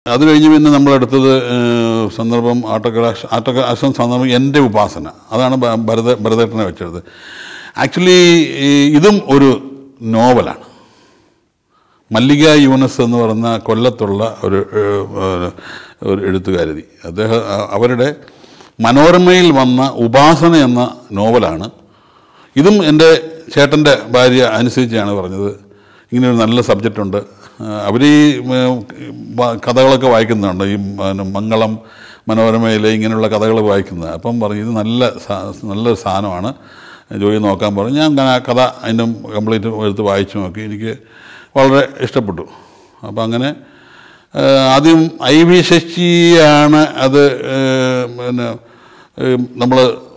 അത് കഴിഞ്ഞ് പിന്നെ നമ്മളെടുത്തത് ഏഹ്, സന്ദർഭം ആട്ടക്കലാശ ആട്ടക്കലാശം സന്ദർഭം എൻ്റെ ഉപാസന അതാണ് ഭ- ഭരത ഭരതേട്ടനെ വെച്ചെടുത്തത് ആക്ച്വലി ഇതും ഒരു നോവലാണ് മല്ലിക യൂനസ് എന്ന് പറയുന്ന കൊല്ലത്തുള്ള ഒരു ഏഹ്, ഏഹ്, ഒരു എഴുത്തുകാരി അദ്ദേഹം അ- അവരുടെ മനോരമയിൽ വന്ന ഉപാസന എന്ന നോവലാണ് ഇതും എൻ്റെ ചേട്ടൻ്റെ ഭാര്യ അനുസരിച്ചാണ് പറഞ്ഞത് ഇങ്ങനെ ഒരു നല്ല സബ്ജക്റ്റ് ഉണ്ട് അവർ ഈ ഉം, വ- കഥകളൊക്കെ വായിക്കുന്നുണ്ട് ഈ പിന്നെ മംഗളം മനോരമയിലെ ഇങ്ങനെയുള്ള കഥകൾ വായിക്കുന്നത് അപ്പം പറഞ്ഞു ഇത് നല്ല സാ- നല്ലൊരു സാധനമാണ് ജോലി നോക്കാൻ പറഞ്ഞു ഞാൻ അങ്ങനെ ആ കഥ അതിൻ്റെ കംപ്ലീറ്റ് എടുത്ത് വായിച്ചു നോക്കി എനിക്ക് വളരെ ഇഷ്ടപ്പെട്ടു അപ്പം അങ്ങനെ ആ, ആദ്യം ഐ വി ശശിയാണ് അത് ഏ, പിന്നെ നമ്മൾ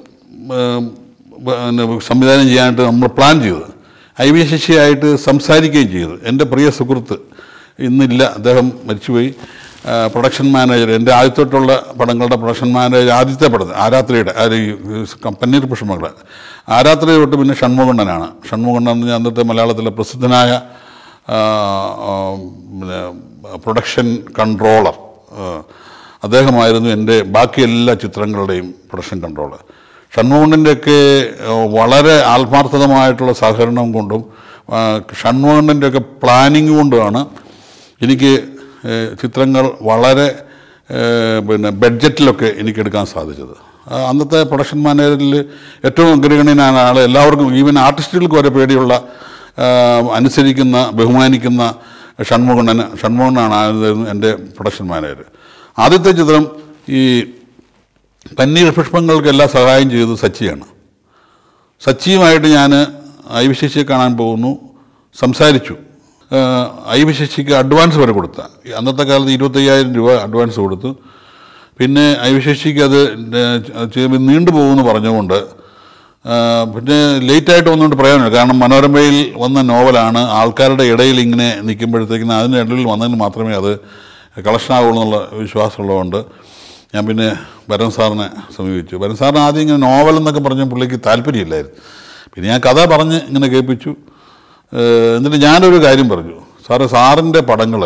പിന്നെ സംവിധാനം ചെയ്യാനായിട്ട് നമ്മൾ പ്ലാൻ ചെയ്തത് ഐ വി ശശിയായിട്ട് സംസാരിക്കുകയും ചെയ്തു എൻ്റെ പ്രിയ സുഹൃത്ത് ഇന്നില്ല അദ്ദേഹം മരിച്ചുപോയി ആ, പ്രൊഡക്ഷൻ മാനേജർ എൻ്റെ ആദ്യത്തോട്ടുള്ള പടങ്ങളുടെ പ്രൊഡക്ഷൻ മാനേജർ ആദ്യത്തെ പടത്തിൽ ആരാത്രിയുടെ ആ ഈ പന്നീർ പുഷ്പങ്ങളുടെ ആരാത്രി തൊട്ട് പിന്നെ ഷൺമുഖണ്ണനാണ് ഷൺമുഖണ്ണൻ എന്ന് പറഞ്ഞാൽ അന്നത്തെ മലയാളത്തിലെ പ്രസിദ്ധനായ ആ, ആ, പിന്നെ പ്രൊഡക്ഷൻ കൺട്രോളർ ആ, അദ്ദേഹമായിരുന്നു എൻ്റെ ബാക്കി എല്ലാ ചിത്രങ്ങളുടെയും പ്രൊഡക്ഷൻ കൺട്രോളർ ഷൺമുഖണ്ണൻ്റെയൊക്കെ വളരെ ആത്മാർത്ഥതമായിട്ടുള്ള സഹകരണം കൊണ്ടും ആ, ഷൺമുഖണ്ണൻ്റെയൊക്കെ പ്ലാനിങ് കൊണ്ടുമാണ് എനിക്ക് ഏ, ചിത്രങ്ങൾ വളരെ ഏ, പിന്നെ ബഡ്ജറ്റിലൊക്കെ എനിക്ക് എടുക്കാൻ സാധിച്ചത് ആ, അന്നത്തെ പ്രൊഡക്ഷൻ മാനേജറിൽ ഏറ്റവും അഗ്രഗണ്യനായ ആൾ എല്ലാവർക്കും ഈവൻ ആർട്ടിസ്റ്റുകൾക്ക് വരെ പേടിയുള്ള ആ, അനുസരിക്കുന്ന ബഹുമാനിക്കുന്ന ഷൺമുഖണ്ണന് ഷൺമുഖണ്ണനാണ് ആയിരുന്നു എൻ്റെ പ്രൊഡക്ഷൻ മാനേജർ ആദ്യത്തെ ചിത്രം ഈ പന്നീർ പുഷ്പങ്ങൾക്ക് എല്ലാ സഹായം ചെയ്തത് സച്ചിയാണ് സച്ചിയുമായിട്ട് ഞാൻ ഐ വി ശശിയെ കാണാൻ പോകുന്നു സംസാരിച്ചു ഏഹ് ഐ വി ശശിക്ക് അഡ്വാൻസ് വരെ കൊടുത്ത അന്നത്തെ കാലത്ത് ഇരുപത്തയ്യായിരം രൂപ അഡ്വാൻസ് കൊടുത്തു പിന്നെ ഐ വി ശശിക്ക് അത് ചെയ്യുമ്പോൾ നീണ്ടുപോകുമെന്ന് പറഞ്ഞുകൊണ്ട് ഏഹ് പിന്നെ ലേറ്റായിട്ട് വന്നുകൊണ്ട് പ്രയോജനമില്ല കാരണം മനോരമയിൽ വന്ന നോവലാണ് ആൾക്കാരുടെ ഇടയിൽ ഇങ്ങനെ നിൽക്കുമ്പോഴത്തേക്കിന് അതിൻ്റെ ഇടയിൽ വന്നതിന് മാത്രമേ അത് കളക്ഷൻ ആവുള്ളൂ എന്നുള്ള വിശ്വാസമുള്ളതുകൊണ്ട് ഞാൻ പിന്നെ ഭരൻ സാറിനെ സമീപിച്ചു ഭരൻ സാറിന് ആദ്യം ഇങ്ങനെ നോവൽ എന്നൊക്കെ പറഞ്ഞ പുള്ളിക്ക് താല്പര്യമില്ലായിരുന്നു പിന്നെ ഞാൻ കഥ പറഞ്ഞ് ഇങ്ങനെ കേൾപ്പിച്ചു ഏഹ് എന്നിട്ട് ഞാനൊരു കാര്യം പറഞ്ഞു സാറ് സാറിൻ്റെ പടങ്ങൾ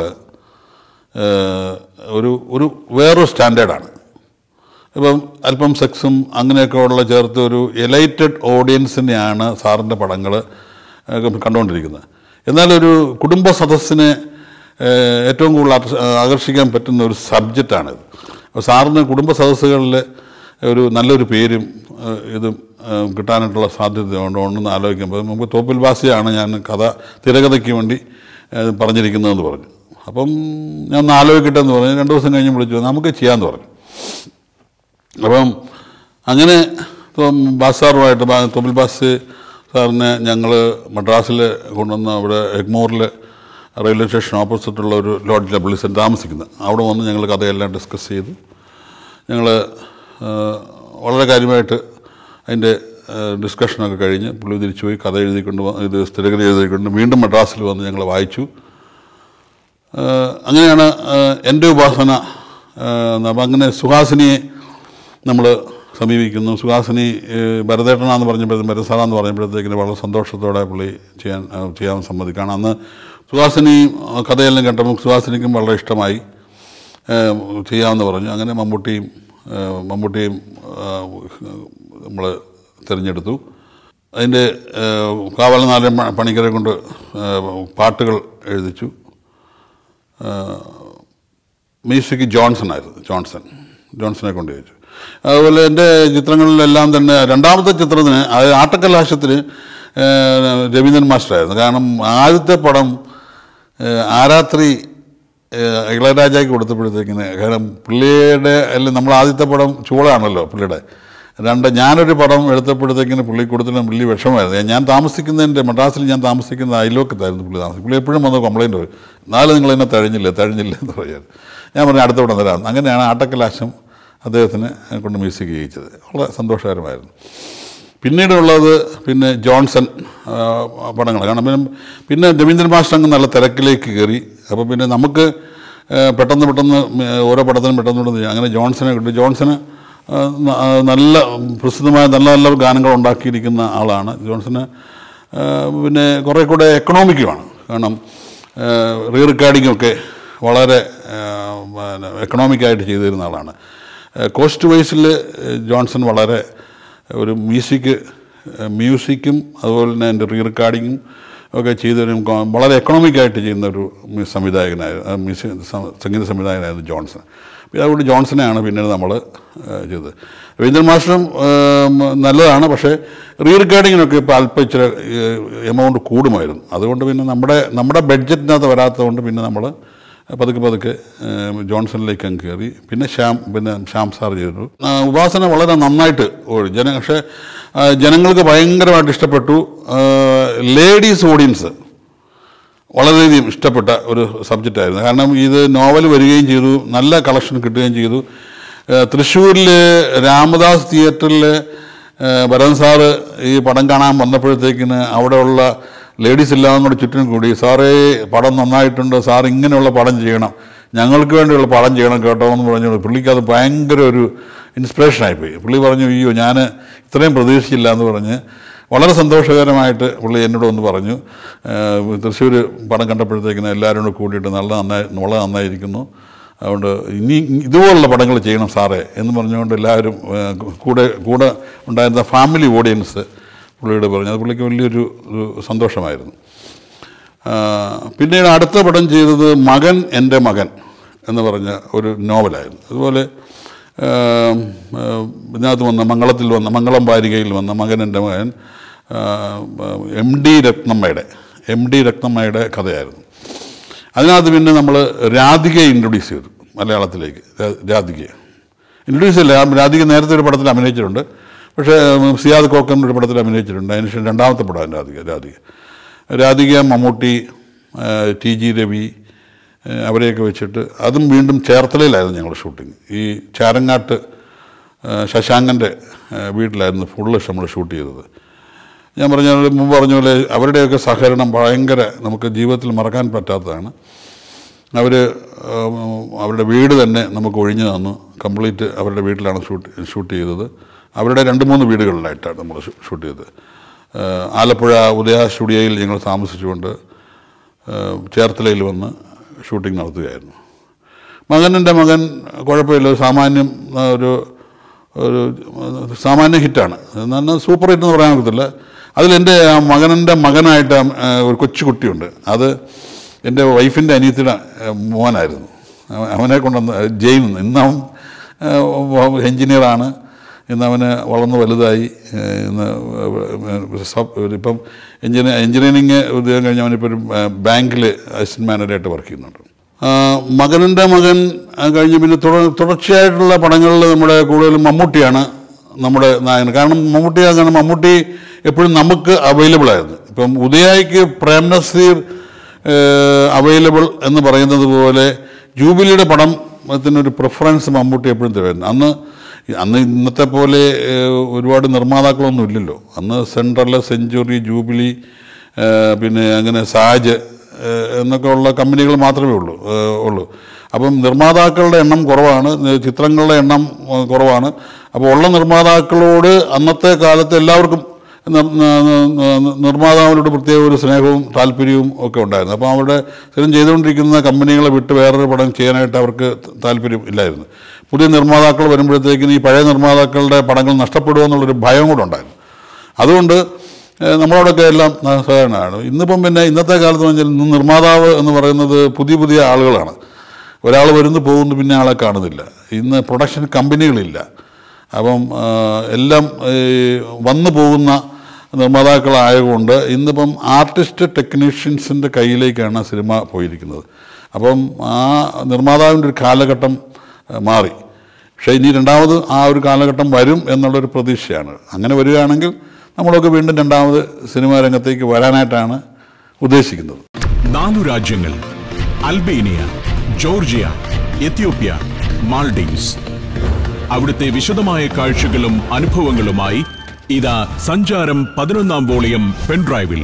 ഒരു ഒരു വേറൊരു സ്റ്റാൻഡേർഡാണ് ഇപ്പം അല്പം സെക്സും അങ്ങനെയൊക്കെ ഉള്ള ചേർത്ത് ഒരു എലൈറ്റഡ് ഓഡിയൻസിനെയാണ് സാറിൻ്റെ പടങ്ങൾ കണ്ടുകൊണ്ടിരിക്കുന്നത് എന്നാലൊരു കുടുംബ സദസ്സിനെ ഏഹ്, ഏറ്റവും കൂടുതൽ ആകർഷ- ആകർഷിക്കാൻ പറ്റുന്ന ഒരു സബ്ജക്റ്റാണിത് അപ്പോൾ സാറിന് കുടുംബ സദസ്സുകളിൽ ഒരു നല്ലൊരു പേരും ഏഹ്, ഇതും ഏഹ്, കിട്ടാനായിട്ടുള്ള സാധ്യത ഉണ്ടെന്ന് ആലോചിക്കുമ്പോൾ നമുക്ക് തോപ്പിൽ ബാസിയാണ് ഞാൻ കഥ തിരകഥയ്ക്ക് വേണ്ടി ഏഹ്, പറഞ്ഞിരിക്കുന്നതെന്ന് പറഞ്ഞു അപ്പം ഞാൻ ഒന്ന് ആലോചിക്കട്ടെ എന്ന് പറഞ്ഞു രണ്ട് ദിവസം കഴിഞ്ഞ് വിളിച്ചു നമുക്ക് ചെയ്യാമെന്ന് പറഞ്ഞു അപ്പം അങ്ങനെ ഇപ്പം ബാസ് സാറുമായിട്ട് ബാ- തൊബിൽ ബാസ് സാറിനെ ഞങ്ങൾ മദ്രാസിൽ കൊണ്ടുവന്ന് അവിടെ എഗ്മോറിൽ റെയിൽവേ സ്റ്റേഷൻ ഓപ്പോസിറ്റുള്ള ഒരു ലോഡ്ജിലാണ് പുള്ളി സെൻ താമസിക്കുന്നത് അവിടെ വന്ന് ഞങ്ങൾ കഥയെല്ലാം ഡിസ്കസ് ചെയ്തു ഞങ്ങൾ വളരെ കാര്യമായിട്ട് അതിൻ്റെ ഡിസ്കഷനൊക്കെ കഴിഞ്ഞ് പുള്ളി തിരിച്ചുപോയി കഥ എഴുതിക്കൊണ്ട് വ- ഇത് സ്ഥിരഗതി എഴുതിക്കൊണ്ട് വീണ്ടും മദ്രാസിൽ വന്ന് ഞങ്ങൾ വായിച്ചു ഏഹ് അങ്ങനെയാണ് ഏഹ് എൻ്റെ ഉപാസന ഏഹ് അപ്പം അങ്ങനെ സുഹാസിനിയെ നമ്മൾ സമീപിക്കുന്നു സുഹാസിനി ഏഹ് ഭരതേട്ടനാന്ന് പറഞ്ഞപ്പോഴത്തേക്കും ഭരസാറാന്ന് പറഞ്ഞപ്പോഴത്തേക്കിന് വളരെ സന്തോഷത്തോടെ പുള്ളി ചെയ്യാൻ ഏഹ് ചെയ്യാൻ സമ്മതിക്കുകയാണ് അന്ന് സുഹാസിനി ഏഹ് കഥയെല്ലാം കേട്ടപ്പോൾ സുഹാസിനിക്കും വളരെ ഇഷ്ടമായി ഏഹ് ചെയ്യാമെന്ന് പറഞ്ഞു അങ്ങനെ മമ്മൂട്ടിയും ഏഹ് മമ്മൂട്ടിയും നമ്മൾ തിരഞ്ഞെടുത്തു അതിൻ്റെ കാവലനാലം പണിക്കരെ കൊണ്ട് ഏഹ് പാട്ടുകൾ എഴുതിച്ചു മ്യൂസിക് ജോൺസൺ ആയിരുന്നു ജോൺസൺ ജോൺസനെ കൊണ്ട് ചോദിച്ചു അതുപോലെ എൻ്റെ ചിത്രങ്ങളിലെല്ലാം തന്നെ രണ്ടാമത്തെ ചിത്രത്തിന് അത് ആട്ടക്കലാശത്തിന് ഏഹ്, രവീന്ദ്രൻ മാസ്റ്ററായിരുന്നു കാരണം ആദ്യത്തെ പടം ഏഹ്, ആരാത്രി ഏഹ്, ഇളയരാജയ്ക്ക് കൊടുത്തപ്പോഴത്തേക്കിന് കാരണം പുള്ളിയുടെ അല്ല നമ്മൾ ആദ്യത്തെ പടം ചൂളാണല്ലോ പുള്ളിയുടെ രണ്ട് ഞാനൊരു പടം എടുത്തപ്പോഴത്തേക്കിന് പുള്ളി കൊടുത്തിട്ട് പുള്ളി വിഷമമായിരുന്നു ഞാൻ താമസിക്കുന്നതിൻ്റെ മദ്രാസിൽ ഞാൻ താമസിക്കുന്ന അയലോക്കത്തായിരുന്നു പുള്ളി താമസിക്കും പുള്ളി എപ്പോഴും വന്ന് കംപ്ലൈൻറ്റ് പറയും നാളെ നിങ്ങൾ എന്നെ തഴഞ്ഞില്ല തഴഞ്ഞില്ല എന്ന് പറയാറ് ഞാൻ പറഞ്ഞു അടുത്ത പടം തരാം അങ്ങനെയാണ് ആട്ടക്കലാശം അദ്ദേഹത്തിന് കൊണ്ട് മ്യൂസിക് ചെയ്യിച്ചത് വളരെ സന്തോഷകരമായിരുന്നു പിന്നീടുള്ളത് പിന്നെ ജോൺസൺ ആ, പടങ്ങൾ കാരണം പിന്നെ പിന്നെ രവീന്ദ്രൻ മാസ്റ്റർ അങ്ങ് നല്ല തിരക്കിലേക്ക് കയറി അപ്പോൾ പിന്നെ നമുക്ക് ആ, പെട്ടെന്ന് പെട്ടെന്ന് ഓരോ പടത്തിനും പെട്ടെന്ന് പെട്ടെന്ന് ചെയ്യാം. അങ്ങനെ ജോൺസനെ കിട്ടി ജോൺസന് ആ, ന- ആ, നല്ല പ്രസിദ്ധമായ നല്ല നല്ല ഗാനങ്ങൾ ഉണ്ടാക്കിയിരിക്കുന്ന ആളാണ് ജോൺസന് ആ, പിന്നെ കുറേ കൂടെ എക്കണോമിക്കുമാണ് കാരണം റീ റെക്കോർഡിംഗ് ഒക്കെ വളരെ എക്കണോമിക്കായിട്ട് ചെയ്തു തരുന്ന ആളാണ് കോസ്റ്റ് വൈസിൽ ജോൺസൺ വളരെ ഒരു മ്യൂസിക് മ്യൂസിക്കും അതുപോലെ തന്നെ എൻ്റെ റീ റെക്കോർഡിങ്ങും ഒക്കെ ചെയ്തൊരു കൊ- വളരെ എക്കണോമിക്കായിട്ട് ചെയ്യുന്ന ഒരു മ്യൂ- സംവിധായകനായിരുന്നു ആ മ്യൂസിക് സം- സംഗീത സംവിധായകനായിരുന്നു ജോൺസൺ അപ്പോൾ അതുകൊണ്ട് ജോൺസനെയാണ് പിന്നീട് നമ്മൾ ചെയ്തത് രവീന്ദ്രൻ മാസ്റ്ററും ഏം, നല്ലതാണ് പക്ഷേ റീ റെക്കോർഡിങ്ങിനൊക്കെ ഇപ്പോൾ അല്പം ഇച്ചിരി എമൗണ്ട് കൂടുമായിരുന്നു അതുകൊണ്ട് പിന്നെ നമ്മുടെ നമ്മുടെ ബഡ്ജറ്റിനകത്ത് വരാത്തതുകൊണ്ട് പിന്നെ നമ്മൾ പതുക്കെ പതുക്കെ ഏം, ജോൺസണിലേക്ക് അങ്ങ് കയറി പിന്നെ ശ്യാം പിന്നെ ശ്യാം സാർ ചെയ്തു ആ, ഉപാസന വളരെ നന്നായിട്ട് ഓടി ജന പക്ഷേ ആ, ജനങ്ങൾക്ക് ഭയങ്കരമായിട്ട് ഇഷ്ടപ്പെട്ടു ലേഡീസ് ഓഡിയൻസ് വളരെയധികം ഇഷ്ടപ്പെട്ട ഒരു സബ്ജക്റ്റായിരുന്നു കാരണം ഇത് നോവൽ വരികയും ചെയ്തു നല്ല കളക്ഷൻ കിട്ടുകയും ചെയ്തു തൃശ്ശൂരിൽ രാമദാസ് തിയേറ്ററിൽ ഭരതൻ സാറ് ഈ പടം കാണാൻ വന്നപ്പോഴത്തേക്കിന് അവിടെയുള്ള ലേഡീസ് എല്ലാം കൂടെ ചുറ്റിനും കൂടി സാറേ പടം നന്നായിട്ടുണ്ട് സാർ ഇങ്ങനെയുള്ള പടം ചെയ്യണം ഞങ്ങൾക്ക് വേണ്ടിയുള്ള പടം ചെയ്യണം കേട്ടോ എന്ന് പറഞ്ഞു പുള്ളിക്ക് അത് ഭയങ്കര ഒരു ഇൻസ്പിറേഷനായിപ്പോയി പുള്ളി പറഞ്ഞു അയ്യോ ഞാൻ ഇത്രയും പ്രതീക്ഷിച്ചില്ല എന്ന് പറഞ്ഞ് വളരെ സന്തോഷകരമായിട്ട് പുള്ളി എന്നോട് ഒന്ന് പറഞ്ഞു തൃശ്ശൂർ പടം കണ്ടപ്പോഴത്തേക്കിന് എല്ലാവരും കൂടെ കൂടിയിട്ട് നല്ല നന്നായി വളരെ നന്നായിരിക്കുന്നു അതുകൊണ്ട് ഇനി ഇതുപോലുള്ള പടങ്ങൾ ചെയ്യണം സാറേ എന്ന് പറഞ്ഞുകൊണ്ട് എല്ലാവരും ഏഹ്, കൂടെ കൂടെ ഉണ്ടായിരുന്ന ഫാമിലി ഓഡിയൻസ് പുള്ളിയോട് പറഞ്ഞു അത് പുള്ളിക്ക് വലിയൊരു ഒരു സന്തോഷമായിരുന്നു ആ, പിന്നീട് അടുത്ത പടം ചെയ്തത് മകൻ എൻ്റെ മകൻ എന്ന് പറഞ്ഞ ഒരു നോവലായിരുന്നു അതുപോലെ ആ, ആ, ഇതിനകത്ത് വന്ന മംഗളത്തിൽ വന്ന മംഗളം വാരികയിൽ വന്ന മകൻ എൻ്റെ മകൻ എം ഡി രത്നമ്മയുടെ എം ഡി രത്നമ്മയുടെ കഥയായിരുന്നു അതിനകത്ത് പിന്നെ നമ്മൾ രാധികയെ ഇൻട്രൊഡ്യൂസ് ചെയ്തു മലയാളത്തിലേക്ക് രാ- രാധികയെ ഇൻട്രൊഡ്യൂസ് ചെയ്യില്ല ആ രാധിക നേരത്തെ ഒരു പടത്തിൽ അഭിനയിച്ചിട്ടുണ്ട് പക്ഷേ ഉം, സിയാദ് കോക്കൻ ഒരു പടത്തിൽ അഭിനയിച്ചിട്ടുണ്ട് അതിനുശേഷം രണ്ടാമത്തെ പടമാണ് രാധിക രാധിക രാധിക മമ്മൂട്ടി ആ, ടി ജി രവി ആ, അവരെയൊക്കെ വെച്ചിട്ട് അതും വീണ്ടും ചേർത്തലയിലായിരുന്നു ഞങ്ങൾ ഷൂട്ടിങ് ഈ ചാരങ്ങാട്ട് ആ, ശശാങ്കൻ്റെ ആ, വീട്ടിലായിരുന്നു ഫുള്ള് നമ്മൾ ഷൂട്ട് ചെയ്തത് ഞാൻ പറഞ്ഞ പോലെ മുമ്പ് പറഞ്ഞ പോലെ അവരുടെയൊക്കെ സഹകരണം ഭയങ്കര നമുക്ക് ജീവിതത്തിൽ മറക്കാൻ പറ്റാത്തതാണ് അവർ അവരുടെ വീട് തന്നെ നമുക്ക് ഒഴിഞ്ഞു തന്നു കംപ്ലീറ്റ് അവരുടെ വീട്ടിലാണ് ഷൂട്ട് ഷൂട്ട് ചെയ്തത് അവരുടെ രണ്ട് മൂന്ന് വീടുകളിലായിട്ടാണ് നമ്മൾ ഷൂ- ഷൂട്ട് ചെയ്തത് ആ, ആലപ്പുഴ ഉദയ സ്റ്റുഡിയോയിൽ ഞങ്ങൾ താമസിച്ചുകൊണ്ട് ആ, ചേർത്തലയിൽ വന്ന് ഷൂട്ടിംഗ് നടത്തുകയായിരുന്നു മകനെൻ്റെ മകൻ കുഴപ്പമില്ല ഒരു സാമാന്യം ആ, ഒരു ഒരു സാമാന്യ ഹിറ്റാണ് എന്നാൽ സൂപ്പർ ഹിറ്റ് എന്ന് പറയാൻ പറ്റത്തില്ല അതിലെൻ്റെ ആ മകനെൻ്റെ മകനായിട്ട് ആ, ഒരു കൊച്ചു കുട്ടിയുണ്ട് അത് എൻ്റെ വൈഫിൻ്റെ അനിയത്തിയുടെ ആ, മോനായിരുന്നു അവ- അവനെ കൊണ്ടുവന്ന് ജെയിൻ ഇന്ന് അവൻ എൻജിനീയറാണ് ഇന്ന് അവന് വളർന്ന് വലുതായി ആ, ഇന്ന് സബ് ഇപ്പം എഞ്ചിനീയർ എഞ്ചിനീയറിങ് ഉദ്യോഗം കഴിഞ്ഞ് അവനിപ്പോൾ ഒരു ബാങ്കിൽ അസിസ്റ്റൻറ്റ് മാനേജറായിട്ട് വർക്ക് ചെയ്യുന്നുണ്ട് ആ, മകനിൻ്റെ മകൻ ആ, കഴിഞ്ഞ് പിന്നെ തുടർ തുടർച്ചയായിട്ടുള്ള പടങ്ങളിൽ നമ്മുടെ കൂടുതലും മമ്മൂട്ടിയാണ് നമ്മുടെ നായകൻ കാരണം മമ്മൂട്ടി അങ്ങനെ മമ്മൂട്ടി എപ്പോഴും നമുക്ക് അവൈലബിൾ ആയിരുന്നു ഇപ്പം ഉദയായിക്ക് പ്രേം നസീർ അവൈലബിൾ എന്ന് പറയുന്നത് പോലെ ജൂബിലിയുടെ പടത്തിനൊരു പ്രിഫറൻസ് മമ്മൂട്ടി എപ്പോഴും തരുമായിരുന്നു അന്ന് അന്ന് ഇന്നത്തെ പോലെ ഏഹ്, ഒരുപാട് നിർമ്മാതാക്കളൊന്നും ഇല്ലല്ലോ അന്ന് സെൻട്രൽ സെഞ്ചുറി ജൂബിലി ഏഹ്, പിന്നെ അങ്ങനെ സാജ് ഏഹ്, എന്നൊക്കെ ഉള്ള കമ്പനികൾ മാത്രമേ ഉള്ളൂ ഏഹ്, ഉള്ളൂ അപ്പം നിർമ്മാതാക്കളുടെ എണ്ണം കുറവാണ് ഏഹ്, ചിത്രങ്ങളുടെ എണ്ണം ഏഹ്, കുറവാണ് അപ്പോൾ ഉള്ള നിർമ്മാതാക്കളോട് അന്നത്തെ കാലത്ത് എല്ലാവർക്കും നിർ- ന- ന- നിർമ്മാതാവിനോട് പ്രത്യേക ഒരു സ്നേഹവും താല്പര്യവും ഒക്കെ ഉണ്ടായിരുന്നു അപ്പോൾ അവിടെ സ്ഥിരം ചെയ്തുകൊണ്ടിരിക്കുന്ന കമ്പനികളെ വിട്ട് വേറൊരു പടം ചെയ്യാനായിട്ട് അവർക്ക് താല്പര്യം ഇല്ലായിരുന്നു പുതിയ നിർമ്മാതാക്കൾ വരുമ്പോഴത്തേക്കിന് ഈ പഴയ നിർമ്മാതാക്കളുടെ പടങ്ങൾ നഷ്ടപ്പെടുമോ എന്നുള്ളൊരു ഭയം കൂടെ ഉണ്ടായിരുന്നു അതുകൊണ്ട് ഏഹ്, നമ്മളോടൊക്കെ എല്ലാം സഹകരണമാണ് ഇന്നിപ്പം പിന്നെ ഇന്നത്തെ കാലത്ത് പറഞ്ഞാൽ ഇന്ന് നിർമ്മാതാവ് എന്ന് പറയുന്നത് പുതിയ പുതിയ ആളുകളാണ് ഒരാൾ വരുന്നു പോകുന്നു പിന്നെ ആളെ കാണുന്നില്ല ഇന്ന് പ്രൊഡക്ഷൻ കമ്പനികളില്ല അപ്പം ആ, എല്ലാം ഈ വന്നു പോകുന്ന നിർമ്മാതാക്കളായതുകൊണ്ട് ഇന്നിപ്പം ആർട്ടിസ്റ്റ് ടെക്നീഷ്യൻസിൻ്റെ കയ്യിലേക്കാണ് സിനിമ പോയിരിക്കുന്നത് അപ്പം ആ നിർമ്മാതാവിൻ്റെ ഒരു കാലഘട്ടം ആ, മാറി പക്ഷേ ഇനി രണ്ടാമത് ആ ഒരു കാലഘട്ടം വരും എന്നുള്ളൊരു പ്രതീക്ഷയാണ് അങ്ങനെ വരികയാണെങ്കിൽ നമ്മളൊക്കെ വീണ്ടും രണ്ടാമത് സിനിമാ രംഗത്തേക്ക് വരാനായിട്ടാണ് ഉദ്ദേശിക്കുന്നത് നാലു രാജ്യങ്ങൾ അൽബേനിയ ജോർജിയ എത്യോപ്യ മാൾഡീവ്സ് അവിടുത്തെ വിശദമായ കാഴ്ചകളും അനുഭവങ്ങളുമായി ഇതാ സഞ്ചാരം പതിനൊന്നാം വോളിയം പെൻഡ്രൈവിൽ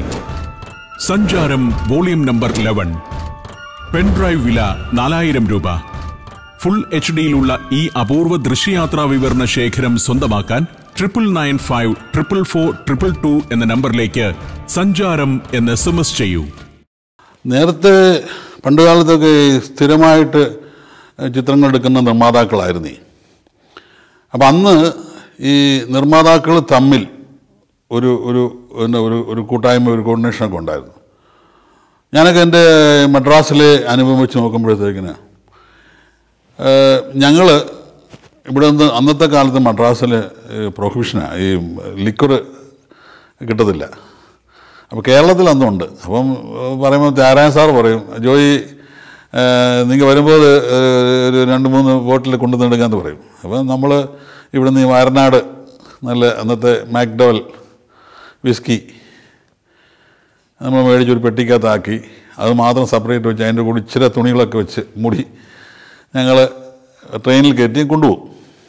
സഞ്ചാരം വോളിയം നമ്പർ ലെവൻ പെൻഡ്രൈവ് വില നാലായിരം രൂപ ഫുൾ എച്ച് ഡിയിലുള്ള ഈ അപൂർവ ദൃശ്യയാത്രാ വിവരണ ശേഖരം സ്വന്തമാക്കാൻ triple nine five triple four triple two എന്ന നമ്പറിലേക്ക് സഞ്ചാരം എന്ന് എസ് എം എസ് ചെയ്യൂ നേരത്തെ പണ്ട് കാലത്തൊക്കെ ഈ സ്ഥിരമായിട്ട് ചിത്രങ്ങൾ എടുക്കുന്ന നിർമ്മാതാക്കളായിരുന്നു ഈ അപ്പം അന്ന് ഈ നിർമ്മാതാക്കൾ തമ്മിൽ ഒരു ഒരു പിന്നെ ഒരു ഒരു കൂട്ടായ്മ ഒരു കോർഡിനേഷനൊക്കെ ഉണ്ടായിരുന്നു ഞാനൊക്കെ എൻ്റെ മദ്രാസിലെ അനുഭവം വെച്ച് നോക്കുമ്പോഴത്തേക്കിന് ഞങ്ങൾ ഇവിടെ നിന്ന് അന്നത്തെ കാലത്ത് മദ്രാസിൽ പ്രൊഹിബിഷനാണ് ഈ ലിക്വർ കിട്ടത്തില്ല അപ്പോൾ കേരളത്തിൽ അന്നുണ്ട് അപ്പം ഏഹ്, പറയുമ്പോൾ ത്യാരായ സാർ പറയും ജോയി നിങ്ങൾ വരുമ്പോൾ ഏഹ്, ഒരു രണ്ട് മൂന്ന് ബോട്ടിൽ കൊണ്ടുവന്ന് എടുക്കാമെന്ന് പറയും അപ്പം നമ്മൾ ഇവിടുന്ന് ഈ വയനാട് നല്ല അന്നത്തെ മാക്ഡവൽ വിസ്കി നമ്മൾ മേടിച്ചൊരു പെട്ടിക്കകത്താക്കി അത് മാത്രം സെപ്പറേറ്റ് വെച്ച് അതിൻ്റെ കൂടി ഇച്ചിരി തുണികളൊക്കെ വെച്ച് മൂടി ഞങ്ങൾ ട്രെയിനിൽ കയറ്റി കൊണ്ടുപോകും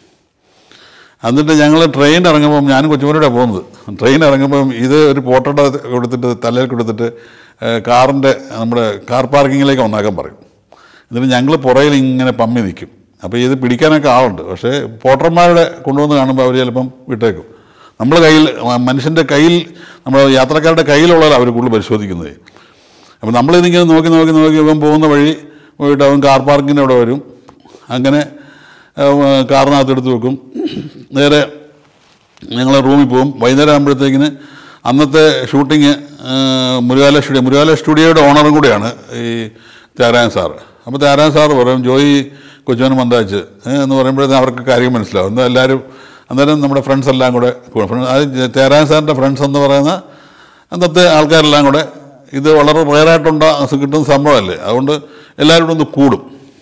എന്നിട്ട് ഞങ്ങൾ ട്രെയിൻ ഇറങ്ങുമ്പം ഞാനും കൊച്ചുമോനോടെ പോകുന്നത് ട്രെയിൻ ഇറങ്ങുമ്പം ഇത് ഒരു പോട്ടോട കൊടുത്തിട്ട് തലയിൽ കൊടുത്തിട്ട് ഏഹ്, കാറിൻ്റെ നമ്മുടെ കാർ പാർക്കിങ്ങിലേക്ക് ഒന്നാക്കാൻ പറയും എന്നിട്ട് ഞങ്ങൾ പുറയിൽ ഇങ്ങനെ പമ്മി നിൽക്കും അപ്പോൾ ഇത് പിടിക്കാനൊക്കെ ആളുണ്ട് പക്ഷേ പോട്ടർമാരുടെ കൊണ്ടുവന്ന് കാണുമ്പോൾ അവർ ചിലപ്പം വിട്ടേക്കും നമ്മൾ കയ്യിൽ മനുഷ്യൻ്റെ കയ്യിൽ നമ്മുടെ യാത്രക്കാരുടെ കയ്യിലുള്ളതാണ് അവർ കൂടുതൽ പരിശോധിക്കുന്നത് അപ്പോൾ നമ്മളിതിങ്ങനെ നോക്കി നോക്കി നോക്കി ഇവൻ പോകുന്ന വഴി പോയിട്ട് അവൻ കാർ പാർക്കിൻ്റെ അവിടെ വരും അങ്ങനെ അവൻ കാറിനകത്ത് എടുത്ത് വെക്കും നേരെ ഞങ്ങൾ റൂമിൽ പോകും വൈകുന്നേരം ആകുമ്പോഴത്തേക്കിന് അന്നത്തെ ഷൂട്ടിങ് മുരുകാല സ്റ്റുഡിയോ മുരുകാല സ്റ്റുഡിയോയുടെ ഓണറും കൂടെയാണ് ഈ ത്യാരായൻ സാറ് അപ്പോൾ ത്യാരായൻ സാറ് പറയും ജോയി കൊച്ചുവനും മന്ദാച്ച് എന്ന് പറയുമ്പോഴത്തേക്കും അവർക്ക് കാര്യം മനസ്സിലാവും എന്നാൽ എല്ലാവരും അന്നേരം നമ്മുടെ ഫ്രണ്ട്സ് എല്ലാം കൂടെ കൂടും. ഫ്രണ്ട്- അത് ത്യാരായൻ സാറിൻ്റെ ഫ്രണ്ട്സ് എന്ന് പറയുന്ന അന്നത്തെ ആൾക്കാരെല്ലാം കൂടെ ഇത് വളരെ റയറായിട്ടുണ്ട കിട്ടുന്ന സംഭവമല്ലേ അതുകൊണ്ട് എല്ലാവരും കൂടെ ഒന്ന് കൂടും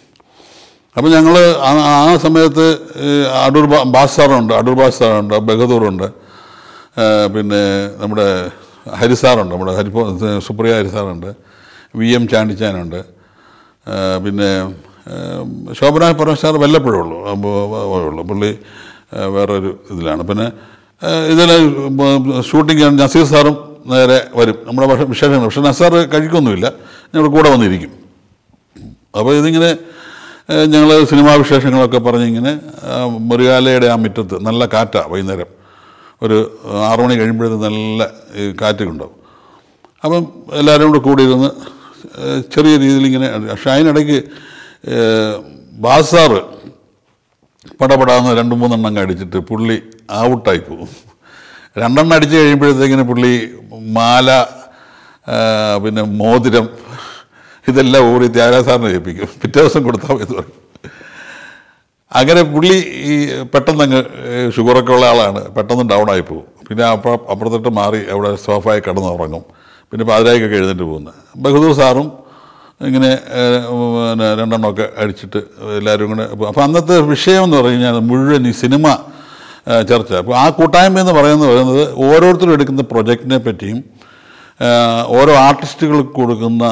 അപ്പോൾ ഞങ്ങൾ ആ സമയത്ത് ഈ അടൂർ ബാ- ബാസ് സാറുണ്ട് അടൂർ ബാസ് സാറുണ്ട് ബഹദൂറുണ്ട് ആ, പിന്നെ നമ്മുടെ ഹരിസാറുണ്ട് നമ്മുടെ ഹരിപ്പോ സുപ്രിയ ഹരിസാറുണ്ട് വി എം ചാണ്ടിച്ചാനുണ്ട് ആ, പിന്നെ ആ, ശോഭന പരമേശ്വർ വല്ലപ്പോഴേ ഉള്ളൂ അപ്പോൾ ഉള്ളൂ പുള്ളി ആ, വേറൊരു ഇതിലാണ് പിന്നെ ഇതിൽ ഷൂട്ടിംഗ് നസീർ സാറും നേരെ വരും നമ്മുടെ പക്ഷേ വിശേഷങ്ങൾ പക്ഷേ നസാർ കഴിക്കൊന്നുമില്ല ഞങ്ങളുടെ കൂടെ വന്നിരിക്കും അപ്പോൾ ഇതിങ്ങനെ ഞങ്ങൾ സിനിമാ വിശേഷങ്ങളൊക്കെ പറഞ്ഞിങ്ങനെ ആ, മുരുകാലയുടെ ആ മുറ്റത്ത് നല്ല കാറ്റാണ് വൈകുന്നേരം ഒരു ആറു മണി കഴിയുമ്പോഴത്തേക്ക് നല്ല ഈ കാറ്റ് ഉണ്ടാവും അപ്പം എല്ലാവരും കൂടെ കൂടിയിരുന്ന് ഏഹ്, ചെറിയ രീതിയിൽ ഇങ്ങനെ പക്ഷേ അതിനിടയ്ക്ക് ഏഹ്, ബാസാറ് പടപടാന്ന് രണ്ട് മൂന്നെണ്ണം അടിച്ചിട്ട് പുള്ളി ഔട്ടായി പോകും രണ്ടെണ്ണം അടിച്ച് കഴിയുമ്പോഴത്തേക്കിന് പുള്ളി മാല ആ, പിന്നെ മോതിരം ഇതെല്ലാം ഓടി ത്യാഗരാസാറിനെ ഏൽപ്പിക്കും പിറ്റേ ദിവസം കൊടുത്താൽ മതി എന്ന് പറയും അങ്ങനെ പുള്ളി ഈ പെട്ടെന്ന് അങ്ങ് ഷുഗറൊക്കെ ഉള്ള ആളാണ് പെട്ടെന്ന് ഡൗൺ ആയി പോകും പിന്നെ അപ്പുറ അപ്പുറത്തോട്ട് മാറി അവിടെ സോഫായി കിടന്നുറങ്ങും പിന്നെ പാതിരായിക്കൊക്കെ എഴുന്നേറ്റ് പോകുന്നത് ബഹദൂർ സാറും ഇങ്ങനെ ഏഹ്, പിന്നെ രണ്ടെണ്ണമൊക്കെ അടിച്ചിട്ട് എല്ലാവരും കൂടെ അപ്പോൾ അന്നത്തെ വിഷയം എന്ന് പറഞ്ഞു കഴിഞ്ഞാൽ മുഴുവൻ ഈ സിനിമ ഏഹ്, ചർച്ച അപ്പോൾ ആ കൂട്ടായ്മ എന്ന് പറയുന്നത് പറയുന്നത് ഓരോരുത്തരും എടുക്കുന്ന പ്രൊജക്റ്റിനെ പറ്റിയും ഏഹ്, ഓരോ ആർട്ടിസ്റ്റുകൾക്ക് കൊടുക്കുന്ന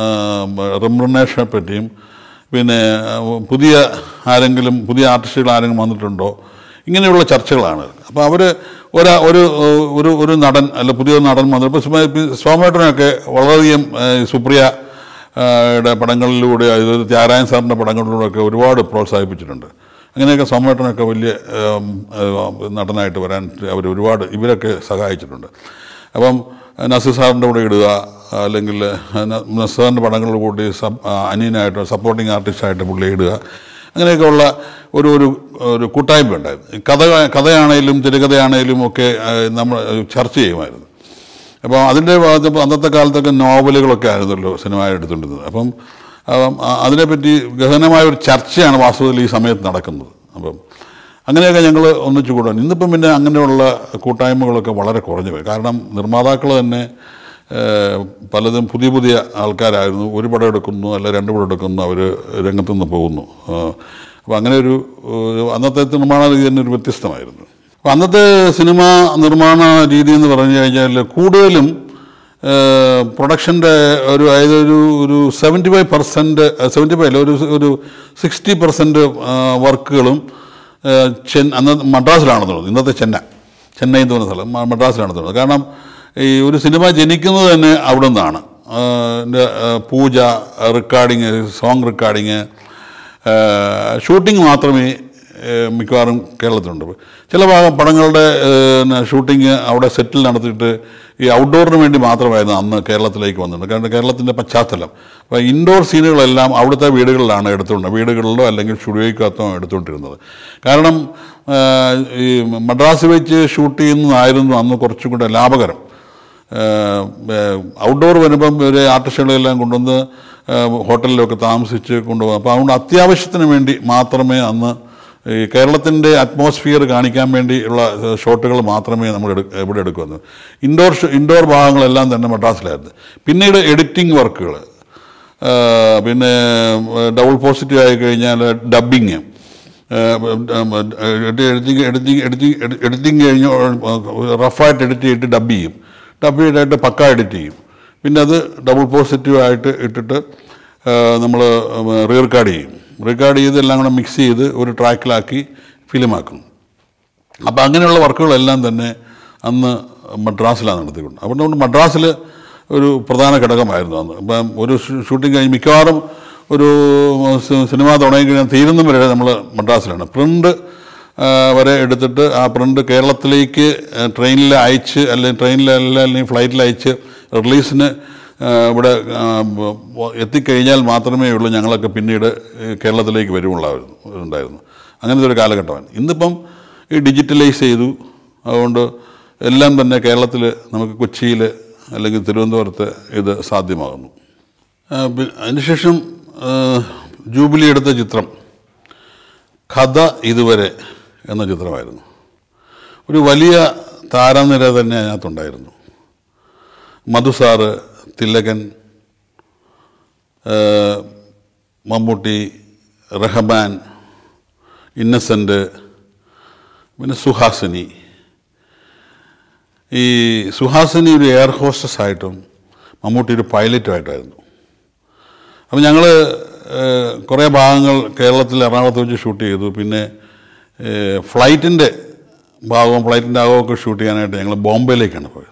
റെമ്യൂണേഷനെ പറ്റിയും പിന്നെ ഏഹ്, പുതിയ ആരെങ്കിലും പുതിയ ആർട്ടിസ്റ്റുകൾ ആരെങ്കിലും വന്നിട്ടുണ്ടോ ഇങ്ങനെയുള്ള ചർച്ചകളാണ് അപ്പോൾ അവർ ഒരാ ഒരു ഏഹ്, ഒരു ഒരു നടൻ അല്ല പുതിയ നടൻ വന്നു ഇപ്പോൾ സോമേട്ടനൊക്കെ വളരെയധികം ഏഹ്, സുപ്രിയ ഏഹ്, യുടെ പടങ്ങളിലൂടെ അതായത് ത്യാരായൻ സാറിൻ്റെ പടങ്ങളിലൂടെയൊക്കെ ഒരുപാട് പ്രോത്സാഹിപ്പിച്ചിട്ടുണ്ട് അങ്ങനെയൊക്കെ സോമേട്ടനൊക്കെ വലിയ ഏം, ഏഹ്, നടനായിട്ട് വരാൻ അവർ ഒരുപാട് ഇവരൊക്കെ സഹായിച്ചിട്ടുണ്ട് അപ്പം നസീർ സാറിൻ്റെ കൂടെ ഇടുക അല്ലെങ്കിൽ ന- നസീർ സാറിൻ്റെ പടങ്ങളിൽ കൂടി സബ് ആ, അനിയനായിട്ട് സപ്പോർട്ടിങ് ആർട്ടിസ്റ്റായിട്ട് പുള്ളി ഇടുക അങ്ങനെയൊക്കെയുള്ള ഒരു ഒരു ഒരു കൂട്ടായ്മ ഉണ്ടായിരുന്നു കഥ കഥയാണേലും തിരക്കഥയാണേലും ഒക്കെ ആ, നമ്മൾ ചർച്ച ചെയ്യുമായിരുന്നു അപ്പോൾ അതിൻ്റെ ഭാഗത്ത് ഇപ്പം അന്നത്തെ കാലത്തൊക്കെ നോവലുകളൊക്കെ ആയിരുന്നല്ലോ സിനിമ എടുത്തുകൊണ്ടിരുന്നത് അപ്പം അപ്പം ആ- അതിനെപ്പറ്റി ഗഹനമായ ഒരു ചർച്ചയാണ് വാസ്തവത്തിൽ ഈ സമയത്ത് നടക്കുന്നത് അപ്പം അങ്ങനെയൊക്കെ ഞങ്ങൾ ഒന്നിച്ചു കൂടാൻ ഇന്നിപ്പം പിന്നെ അങ്ങനെയുള്ള കൂട്ടായ്മകളൊക്കെ വളരെ കുറഞ്ഞു പോയി കാരണം നിർമ്മാതാക്കൾ തന്നെ ഏഹ്, പലതും പുതിയ പുതിയ ആൾക്കാരായിരുന്നു ഒരു പടം എടുക്കുന്നു അല്ല രണ്ട് പടം എടുക്കുന്നു അവർ രംഗത്തു നിന്ന് പോകുന്നു അപ്പോൾ അങ്ങനെ ഒരു ഒരു അന്നത്തെ നിർമ്മാണ രീതി തന്നെ ഒരു വ്യത്യസ്തമായിരുന്നു അപ്പോൾ അന്നത്തെ സിനിമ നിർമ്മാണ രീതി എന്ന് പറഞ്ഞു കഴിഞ്ഞാൽ കൂടുതലും പ്രൊഡക്ഷൻ്റെ ഒരു അതായത് ഒരു ഒരു seventy five percent seventy five അല്ല ഒരു ഒരു സിക്സ്റ്റി പെർസെൻറ്റ് വർക്കുകളും ചെൻ അന്ന് മദ്രാസിലാണെന്ന് തോന്നുന്നു ഇന്നത്തെ ചെന്നൈ ചെന്നൈ എന്ന് പറഞ്ഞ സ്ഥലം മ- മദ്രാസിലാണെന്ന് തോന്നുന്നത് കാരണം ഈ ഒരു സിനിമ ജനിക്കുന്നത് തന്നെ അവിടെ നിന്നാണ് എൻ്റെ pooja recording song recording shooting മാത്രമേ ഏഹ്, മിക്കവാറും കേരളത്തിലുണ്ട് ചില ഭാഗം പടങ്ങളുടെ ഷൂട്ടിങ് അവിടെ സെറ്റിൽ നടത്തിയിട്ട് ഈ ഔട്ട്ഡോറിന് വേണ്ടി മാത്രമായിരുന്നു അന്ന് കേരളത്തിലേക്ക് വന്നിട്ടുണ്ട് കാരണം കേരളത്തിൻ്റെ പശ്ചാത്തലം അപ്പോൾ ഇൻഡോർ സീനുകളെല്ലാം അവിടുത്തെ വീടുകളിലാണ് എടുത്തുകൊണ്ട് വീടുകളിലോ അല്ലെങ്കിൽ സ്റ്റുഡിയോയ്ക്കകത്തോ എടുത്തുകൊണ്ടിരുന്നത് കാരണം ഏഹ്, ഈ മദ്രാസ് വെച്ച് ഷൂട്ട് ചെയ്യുന്നതായിരുന്നു അന്ന് കുറച്ചും കൂടെ ലാഭകരം ഔട്ട്ഡോർ വരുമ്പം ഒരു ആർട്ടിസ്റ്റുകളെല്ലാം കൊണ്ടുവന്ന് ഏഹ്, ഹോട്ടലിലൊക്കെ താമസിച്ച് കൊണ്ടുപോകും അപ്പോൾ അതുകൊണ്ട് അത്യാവശ്യത്തിന് വേണ്ടി മാത്രമേ അന്ന് ഈ കേരളത്തിൻ്റെ അറ്റ്മോസ്ഫിയർ കാണിക്കാൻ വേണ്ടിയുള്ള ഷോട്ടുകൾ മാത്രമേ നമ്മൾ എടു ഇവിടെ എടുക്കുമെന്ന് ഇൻഡോർ ഇൻഡോർ ഭാഗങ്ങളെല്ലാം തന്നെ മദ്രാസിലായിരുന്നു പിന്നീട് എഡിറ്റിംഗ് വർക്കുകൾ പിന്നെ ഡബിൾ പോസിറ്റീവ് ആയി കഴിഞ്ഞാൽ dubbing editing editing editing editing കഴിഞ്ഞ് റഫായിട്ട് എഡിറ്റ് ചെയ്തിട്ട് ഡബ് ചെയ്യും ഡബ് ചെയ്തിട്ട് പക്ക എഡിറ്റ് ചെയ്യും പിന്നെ അത് ഡബിൾ പോസിറ്റീവ് ആയിട്ട് ഇട്ടിട്ട് നമ്മൾ റീറെക്കോർഡ് ചെയ്യും റെക്കോർഡ് ചെയ്ത് എല്ലാം കൂടെ മിക്സ് ചെയ്ത് ഒരു ട്രാക്കിലാക്കി ഫിലിമാക്കും അപ്പോൾ അങ്ങനെയുള്ള വർക്കുകളെല്ലാം തന്നെ അന്ന് മദ്രാസിലാണ് നടത്തിക്കൊണ്ട് അപ്പോൾ നമ്മൾ മദ്രാസിൽ ഒരു പ്രധാന ഘടകമായിരുന്നു അന്ന് ഇപ്പം ഒരു ഷൂട്ടിംഗ് കഴിഞ്ഞ് മിക്കവാറും ഒരു സി- സിനിമ തുടങ്ങി കഴിഞ്ഞാൽ തീരുന്ന വരെ നമ്മൾ മദ്രാസിലാണ് പ്രിൻ്റ് വരെ എടുത്തിട്ട് ആ പ്രിൻ്റ് കേരളത്തിലേക്ക് ട്രെയിനിൽ അയച്ച് അല്ലെങ്കിൽ ട്രെയിനിലല്ല അല്ലെങ്കിൽ ഫ്ലൈറ്റിൽ അയച്ച് റിലീസിന് ആ, ഇവിടെ ആ, ബ- എത്തിക്കഴിഞ്ഞാൽ മാത്രമേ ഉള്ളൂ ഞങ്ങളൊക്കെ പിന്നീട് ഈ കേരളത്തിലേക്ക് വരുമുള്ളായിരുന്നു ഉണ്ടായിരുന്നു അങ്ങനത്തെ ഒരു കാലഘട്ടമാണ് ഇന്നിപ്പം ഈ ഡിജിറ്റലൈസ് ചെയ്തു അതുകൊണ്ട് എല്ലാം തന്നെ കേരളത്തിൽ നമുക്ക് കൊച്ചിയിൽ അല്ലെങ്കിൽ തിരുവനന്തപുരത്ത് ഇത് സാധ്യമാകുന്നു ആ, പി- അതിനുശേഷം ആ, ജൂബിലി എടുത്ത ചിത്രം കഥ ഇതുവരെ എന്ന ചിത്രമായിരുന്നു ഒരു വലിയ താരനിര തന്നെ അതിനകത്തുണ്ടായിരുന്നു മധു സാറ് തിലകൻ ആ, മമ്മൂട്ടി റഹ്മാൻ ഇന്നസെൻ്റ് പിന്നെ സുഹാസിനി ഈ സുഹാസിനി ഒരു എയർ ഹോസ്റ്റസ് ആയിട്ടും മമ്മൂട്ടി ഒരു പൈലറ്റുമായിട്ടായിരുന്നു അപ്പം ഞങ്ങൾ കുറേ ഭാഗങ്ങൾ കേരളത്തിൽ എറണാകുളത്ത് വെച്ച് ഷൂട്ട് ചെയ്തു പിന്നെ ഫ്ലൈറ്റിൻ്റെ ഭാഗവും ഫ്ലൈറ്റിൻ്റെ ഭാഗമൊക്കെ ഷൂട്ട് ചെയ്യാനായിട്ട് ഞങ്ങൾ ബോംബെയിലേക്കാണ് പോയത്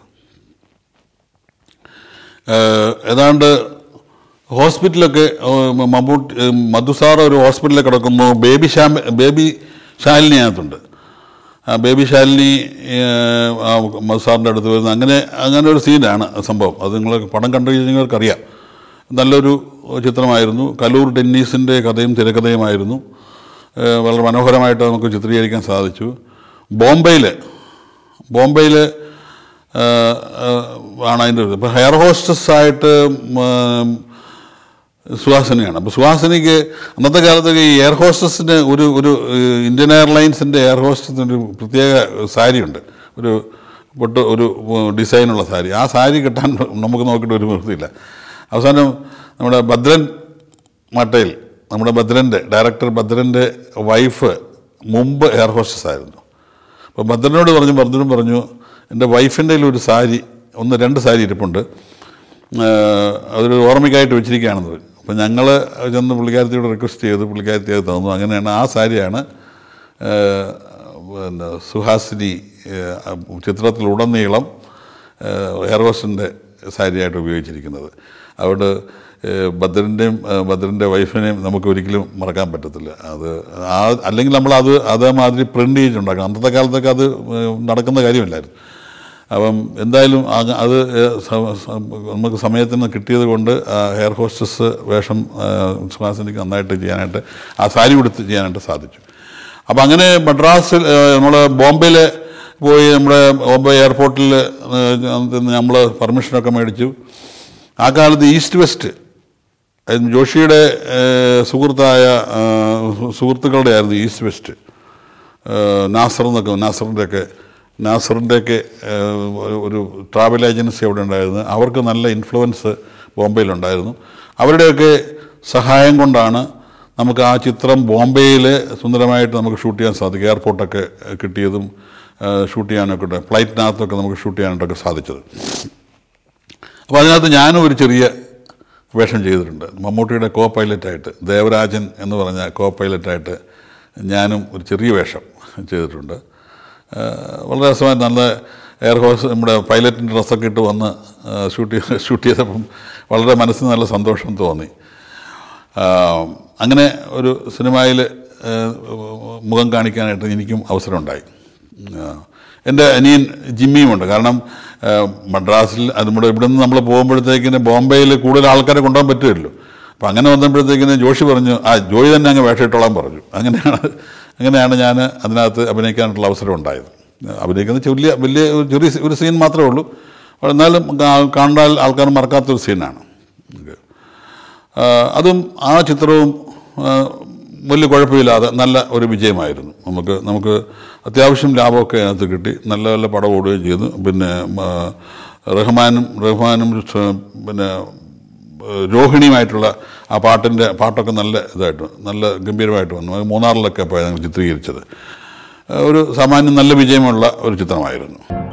ഏഹ് ഏതാണ്ട് ഹോസ്പിറ്റലൊക്കെ ഏഹ് മമ്മൂട്ടി ഏഹ് മധുസാർ ഒരു ഹോസ്പിറ്റലിൽ കിടക്കുന്നു ബേബി ശാം ബേബി ശാലിനി അതിനകത്തുണ്ട് ആ ബേബി ശാലിനി ഏഹ്, ആ മധുസാറിൻ്റെ അടുത്ത് വരുന്ന അങ്ങനെ അങ്ങനെ ഒരു സീനാണ് സംഭവം അത് നിങ്ങൾ പടം കണ്ടു കഴിഞ്ഞവർക്ക് അറിയാം നല്ലൊരു ചിത്രമായിരുന്നു കലൂർ ടെന്നീസിൻ്റെ കഥയും തിരക്കഥയുമായിരുന്നു ഏഹ്, വളരെ മനോഹരമായിട്ട് നമുക്ക് ചിത്രീകരിക്കാൻ സാധിച്ചു ബോംബെയിൽ ബോംബെയിൽ ആണ് അതിൻ്റെ ഇത് ഇപ്പോൾ ഹെയർ ഹോസ്റ്റസ് ആയിട്ട് ഉം, സുഹാസിനിയാണ് അപ്പോൾ സുഹാസിനിക്ക് അന്നത്തെ കാലത്തൊക്കെ ഈ എയർ ഹോസ്റ്റസിന് ഒരു ഒരു ഏഹ്, ഇന്ത്യൻ എയർലൈൻസിൻ്റെ എയർ ഹോസ്റ്റസിന് ഒരു പ്രത്യേക സാരിയുണ്ട് ഒരു പൊട്ട് ഒരു ഉം, ഡിസൈനുള്ള സാരി ആ സാരി കിട്ടാൻ നമുക്ക് നോക്കിയിട്ട് ഒരു വൃത്തിയില്ല അവസാനം നമ്മുടെ ഭദ്രൻ മട്ടയിൽ നമ്മുടെ ഭദ്രൻ്റെ ഡയറക്ടർ ഭദ്രൻ്റെ വൈഫ് മുമ്പ് എയർ ഹോസ്റ്റസ് ആയിരുന്നു അപ്പോൾ ഭദ്രനോട് പറഞ്ഞു ഭദ്രനും പറഞ്ഞു എൻ്റെ വൈഫിൻ്റെ ഒരു സാരി ഒന്ന് രണ്ട് സാരി ഇരിപ്പുണ്ട് ആഹ് അതൊരു ഓർമ്മയ്ക്കായിട്ട് വെച്ചിരിക്കുകയാണെന്ന് പറഞ്ഞു അപ്പോൾ ഞങ്ങൾ ചെന്ന് പുള്ളിക്കാരത്തിയോട് റിക്വസ്റ്റ് ചെയ്തു പുള്ളിക്കാരത്തി അത് തന്നു അങ്ങനെയാണ് ആ സാരിയാണ് ആഹ് പിന്നെ സുഹാസിനി ആഹ് ചിത്രത്തിലുടനീളം എയർ ഹോസ്റ്റൻ്റെ സാരിയായിട്ട് ഉപയോഗിച്ചിരിക്കുന്നത് അതുകൊണ്ട് ഏഹ് ഭദ്രൻ്റെയും ഏഹ് ഭദ്രൻ്റെ വൈഫിനെയും നമുക്ക് ഒരിക്കലും മറക്കാൻ പറ്റത്തില്ല അത് ആ അല്ലെങ്കിൽ നമ്മൾ അത് അതേമാതിരി പ്രിൻ്റ് ചെയ്തിട്ടുണ്ടാക്കണം അന്നത്തെ കാലത്തൊക്കെ അത് ഏഹ് നടക്കുന്ന കാര്യമില്ലായിരുന്നു അപ്പം എന്തായാലും ആ- അത് ഏഹ് സ- സ- നമുക്ക് സമയത്തിന് കിട്ടിയത് കൊണ്ട് ആ ഹെയർ ഹോസ്റ്റസ് വേഷം ഏഹ് സുഹാസിനിക്ക് നന്നായിട്ട് ചെയ്യാനായിട്ട് ആ സാരി ഉടുത്ത് ചെയ്യാനായിട്ട് സാധിച്ചു അപ്പം അങ്ങനെ മദ്രാസിൽ നമ്മൾ ബോംബെയിൽ പോയി നമ്മുടെ ബോംബെ എയർപോർട്ടിൽ നമ്മൾ പെർമിഷനൊക്കെ മേടിച്ചു ആ കാലത്ത് ഈസ്റ്റ് വെസ്റ്റ് അത് ജോഷിയുടെ ഏഹ്, സുഹൃത്തായ ഏഹ്, സു- സുഹൃത്തുക്കളുടെ ആയിരുന്നു ഈസ്റ്റ് വെസ്റ്റ് ഏഹ്, നാസർ എന്നൊക്കെ നാസറിൻ്റെയൊക്കെ നാസറിൻ്റെയൊക്കെ ഏഹ്, ഒരു- ഒരു ട്രാവൽ ഏജൻസി അവിടെ ഉണ്ടായിരുന്നു അവർക്ക് നല്ല ഇൻഫ്ലുവൻസ് ബോംബെയിലുണ്ടായിരുന്നു അവരുടെയൊക്കെ സഹായം കൊണ്ടാണ് നമുക്ക് ആ ചിത്രം ബോംബെയിൽ സുന്ദരമായിട്ട് നമുക്ക് ഷൂട്ട് ചെയ്യാൻ സാധിക്കും എയർപോർട്ടൊക്കെ കിട്ടിയതും ഏഹ്, ഷൂട്ട് ചെയ്യാനൊക്കെ ഫ്ലൈറ്റിനകത്തൊക്കെ നമുക്ക് ഷൂട്ട് ചെയ്യാനായിട്ടൊക്കെ സാധിച്ചത് അപ്പോൾ അതിനകത്ത് ഞാനും ഒരു ചെറിയ വേഷം ചെയ്തിട്ടുണ്ട് മമ്മൂട്ടിയുടെ കോ പൈലറ്റായിട്ട് ദേവരാജൻ എന്ന് പറഞ്ഞ കോ പൈലറ്റായിട്ട് ഞാനും ഒരു ചെറിയ വേഷം ചെയ്തിട്ടുണ്ട് ആ, വളരെ രസമായി നല്ല എയർ ഹോസ് നമ്മുടെ പൈലറ്റിൻ്റെ ഡ്രസ്സൊക്കെ ഇട്ട് വന്ന് ഷൂട്ട് ചെയ്ത് ഷൂട്ട് ചെയ്തപ്പം വളരെ മനസ്സിന് നല്ല സന്തോഷം തോന്നി ആ, അങ്ങനെ ഒരു സിനിമയിൽ ഏഹ്, മുഖം കാണിക്കാനായിട്ട് എനിക്കും അവസരമുണ്ടായി ആ, എൻ്റെ അനിയൻ ജിമ്മിയുമുണ്ട് കാരണം ഏഹ്, മദ്രാസിൽ അത് നമ്മുടെ ഇവിടെ നിന്ന് നമ്മൾ പോകുമ്പോഴത്തേക്കിന് ബോംബെയിൽ കൂടുതൽ ആൾക്കാരെ കൊണ്ടുപോകാൻ പറ്റുമല്ലോ അപ്പം അങ്ങനെ വന്നപ്പോഴത്തേക്കിന് ജോഷി പറഞ്ഞു ആ ജോയി തന്നെ അങ്ങ് വേഷമിട്ടോളാൻ പറഞ്ഞു അങ്ങനെയാണ് അങ്ങനെയാണ് ഞാൻ അതിനകത്ത് അഭിനയിക്കാനായിട്ടുള്ള അവസരം ഉണ്ടായത് അഭിനയിക്കുന്ന വലിയ വലിയ ഒരു ചെറിയ സീ- ഒരു സീൻ മാത്രമേ ഉള്ളൂ എന്നാലും കാ- കണ്ടാൽ ആൾക്കാർ മറക്കാത്തൊരു സീനാണ് ആ, അതും ആ ചിത്രവും ആ, വലിയ കുഴപ്പമില്ലാതെ നല്ല ഒരു വിജയമായിരുന്നു നമുക്ക് നമുക്ക് അത്യാവശ്യം ലാഭമൊക്കെ അതിനകത്ത് കിട്ടി നല്ല നല്ല പടം ഓടുകയും ചെയ്തു പിന്നെ ആ, റഹ്മാനും റഹ്മാനും സ- പിന്നെ ആ, രോഹിണിയുമായിട്ടുള്ള ആ പാട്ടിൻ്റെ പാട്ടൊക്കെ നല്ല ഇതായിട്ട് നല്ല ഗംഭീരമായിട്ട് വന്നു അത് മൂന്നാറിലൊക്കെ പോയി ഞങ്ങൾ ചിത്രീകരിച്ചത് ആ, ഒരു സാമാന്യം നല്ല വിജയമുള്ള ഒരു ചിത്രമായിരുന്നു